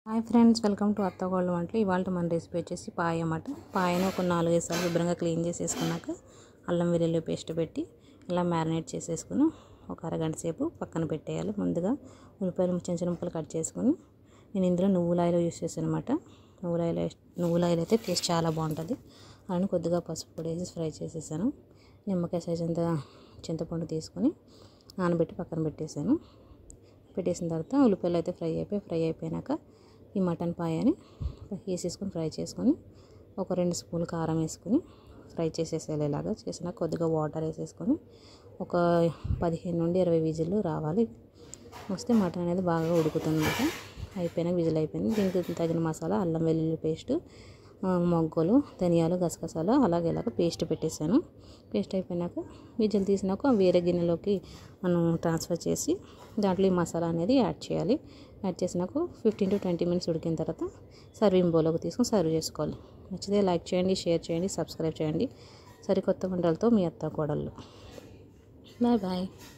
hi friends welcome to అత్తగోళ్ళ వంటలు ఇవాళ మన రెసిపీ వచ్చేసి పాయ అన్నమాట పాయను ఒక నాలుగైదు సార్లు శుభ్రంగా క్లీన్ చేసేసుకున్నాక అల్లం వెల్లుల్లి పేస్ట్ పెట్టి ఇలా మ్యారినేట్ చేసేసుకుని ఒక అరగంట సేపు పక్కన పెట్టేయాలి ముందుగా ఉల్లిపాయలు చిన్న చిన్న ముక్కలు కట్ చేసుకుని నేను ఇందులో నువ్వుల ఆయిల్ యూస్ చేశాను అనమాట నువ్వుల ఆయిల్ నువ్వుల ఆయిల్ అయితే టేస్ట్ చాలా బాగుంటుంది అలానే కొద్దిగా పసుపు పొడి వేసి ఫ్రై చేసేసాను నిమ్మకాయ సైజ్ అంత చింతపండు తీసుకొని నానబెట్టి పక్కన పెట్టేశాను పెట్టేసిన తర్వాత ఉల్లిపాయలు అయితే ఫ్రై అయిపోయి ఫ్రై అయిపోయాక ఈ మటన్ పాయని వేసేసుకొని ఫ్రై చేసుకొని ఒక రెండు స్పూన్లు కారం వేసుకొని ఫ్రై చేసేసేయాలి ఇలాగా చేసిన కొద్దిగా వాటర్ వేసేసుకొని ఒక పదిహేను నుండి ఇరవై విజిల్లు రావాలి వస్తే మటన్ అనేది బాగా ఉడుకుతుంది అనమాట అయిపోయినాక విజిల్ అయిపోయింది దీనికి తగిన మసాలా అల్లం వెల్లుల్లి పేస్ట్ మొగ్గలు ధనియాలు గసగసాలు అలాగే ఇలాగ పేస్ట్ పెట్టేశాను పేస్ట్ అయిపోయినాక విజిల్ తీసినాక వేరే గిన్నెలోకి మనం ట్రాన్స్ఫర్ చేసి దాంట్లో ఈ మసాలా అనేది యాడ్ చేయాలి యాడ్ చేసినాక ఫిఫ్టీన్ టు ట్వంటీ మినిట్స్ ఉడికిన తర్వాత సర్వింగ్ బౌల్లోకి తీసుకొని సర్వ్ చేసుకోవాలి నచ్చితే లైక్ చేయండి షేర్ చేయండి సబ్స్క్రైబ్ చేయండి సరికొత్త వంటలతో మీ అత్త కోడళ్ళు బాయ్ బాయ్